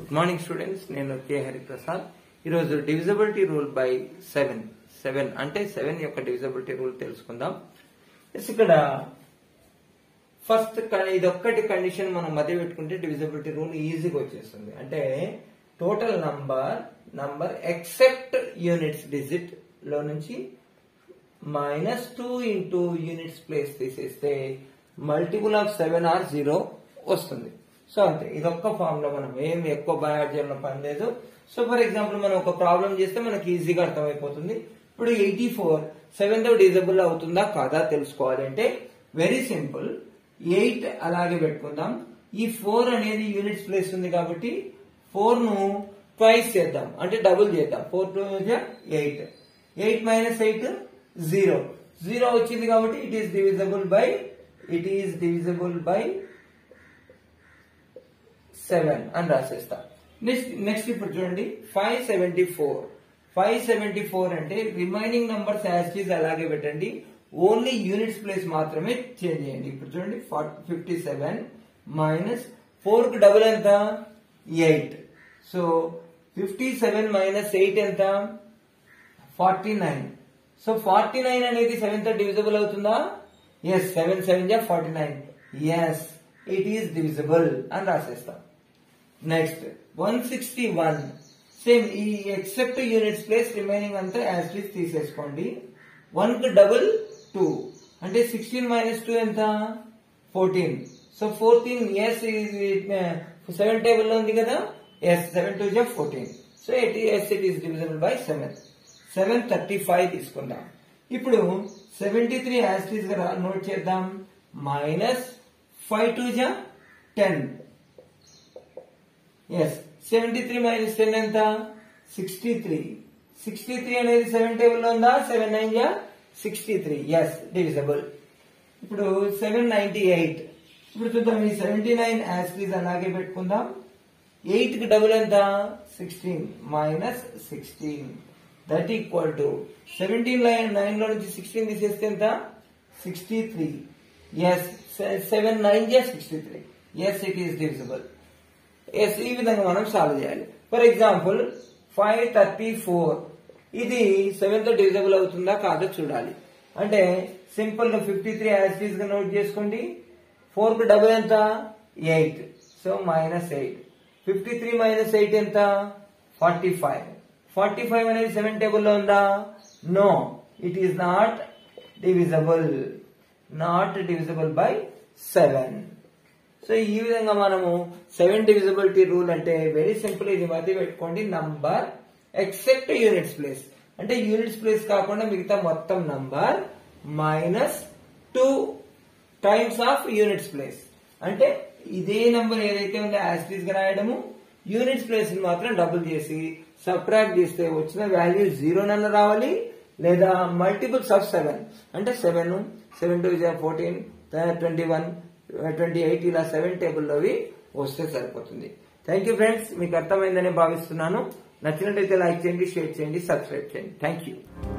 good morning students నేను K Hariprasad ఈరోజు divisibility rule by seven seven అంటే సెవెన్ యొక్క డివిజబిలిటీ రూల్ తెలుసుకుందాం ఎస్ ఇక్కడ ఫస్ట్ ఇది ఒక్కటి కండిషన్ మనం మధ్య పెట్టుకుంటే డివిజబిలిటీ రూల్ ఈజీగా వచ్చేస్తుంది అంటే total number number except units digit లో నుంచి minus two into units place తీసేస్తే multiple of seven or zero వస్తుంది సో అంతే ఇదొక్క ఫామ్ లో మనం ఏం ఎక్కువ బయాడ్ చేయాలని పని లేదు సో ఫర్ ఎగ్జాంపుల్ మనం ఒక ప్రాబ్లం చేస్తే మనకి ఈజీగా అర్థమైపోతుంది ఇప్పుడు ఎయిటీ ఫోర్ సెవెన్ తో డిజబుల్ అవుతుందా కాదా తెలుసుకోవాలి అంటే వెరీ సింపుల్ ఎయిట్ అలాగే పెట్టుకుందాం ఈ ఫోర్ అనేది యూనిట్స్ ప్లేస్ ఉంది కాబట్టి ఫోర్ ను ట్వైస్ చేద్దాం అంటే డబుల్ చేద్దాం four two eight eight minus eight zero zero వచ్చింది కాబట్టి it is divisible by it is divisible by seven అని రాసేస్తా నెక్స్ట్ నెక్స్ట్ ఇప్పుడు చూడండి five seventy four five seventy four అంటే రిమైనింగ్ నంబర్స్ యాజ్ అలాగే పెట్టండి ఓన్లీ యూనిట్స్ ప్లేస్ మాత్రమే చేంజ్ చేయండి ఇప్పుడు చూడండి ఫిఫ్టీ సెవెన్ మైనస్ ఫోర్ కి డబుల్ ఎంత eight so fifty seven minus eight ఎంత forty nine so forty nine అనేది సెవెన్ తో డివిజబుల్ అవుతుందా ఎస్ సెవెన్ సెవెన్ జా forty nine yes it is divisible అని రాసేస్తాం next one sixty one same ఈ ఎక్సెప్ట్ యూనిట్స్ ప్లేస్ రిమైనింగ్ అంతా as it's తీసేసుకోండి వన్ కు డబుల్ టూ అంటే సిక్స్టీన్ మైనస్ టూ ఎంత fourteen so fourteen yes seven table లో ఉంది కదా ఎస్ సెవెన్ టూ జా fourteen so it is it is divisible by seven seven thirty five తీసుకుందాం ఇప్పుడు సెవెంటీ త్రీ యాస్టీస్ గా నోట్ చేద్దాం మైనస్ ఫైవ్ టూ జా ten yes seventy three minus ten ఎంత సిక్స్టీ త్రీ సిక్స్టీ త్రీ అనేది seven table లో ఉందా seven nine జా సిక్స్టీ త్రీ ఎస్ డివిజబుల్ ఇప్పుడు సెవెన్ నైన్టీ ఎయిట్ ఇప్పుడు చూద్దాం ఈ సెవెంటీ నైన్ యాస్టీస్ అలాగే పెట్టుకుందాం ఎయిట్ కి డబుల్ ఎంత sixteen minus sixteen that equal to seventeen line nine లో నుంచి సిక్స్టీన్ తీసేస్తే ఎంత sixty three yes seven nine జే sixty three yes it is divisible yes ఈ విధంగా మనం సాల్వ్ చేయాలి for example five thirty four ఇది సెవెన్ తో డివిజబుల్ అవుతుందా కాదో చూడాలి అంటే సింపుల్ గా ఫిఫ్టీ త్రీ యాసిటీస్ గా నోట్ చేసుకోండి ఫోర్ కు డబుల్ ఎంత eight so minus eight fifty three minus eight ఎంత ఫార్టీ ఫైవ్ ఫార్టీ ఫైవ్ అనేది సెవెన్ టేబుల్లో ఉందా no it is not divisible not divisible by seven so ఈ విధంగా మనము సెవెన్ డివిజబిలిటీ రూల్ అంటే వెరీ సింపుల్ ఇది మధ్య పెట్టుకోండి నంబర్ ఎక్సెప్ట్ యూనిట్స్ ప్లేస్ అంటే యూనిట్స్ ప్లేస్ కాకుండా మిగతా మొత్తం number minus two times of units place అంటే ఇదే నంబర్ ఏదైతే ఉందో యాసిటీస్ గా రాయడము యూనిట్స్ ప్లేస్ మాత్రం డబుల్ చేసి సబ్ట్రాక్ట్ చేస్తే వచ్చిన వాల్యూ జీరోనన్నా రావాలి లేదా మల్టిపుల్స్ ఆఫ్ సెవెన్ అంటే seven seven two fourteen twenty one twenty eight ఇలా సెవెన్ టేబుల్లోవి వస్తే సరిపోతుంది థ్యాంక్ యూ ఫ్రెండ్స్ మీకు అర్థమైందని భావిస్తున్నాను నచ్చినట్లయితే లైక్ చేయండి షేర్ చేయండి సబ్స్క్రైబ్ చేయండి థ్యాంక్ యూ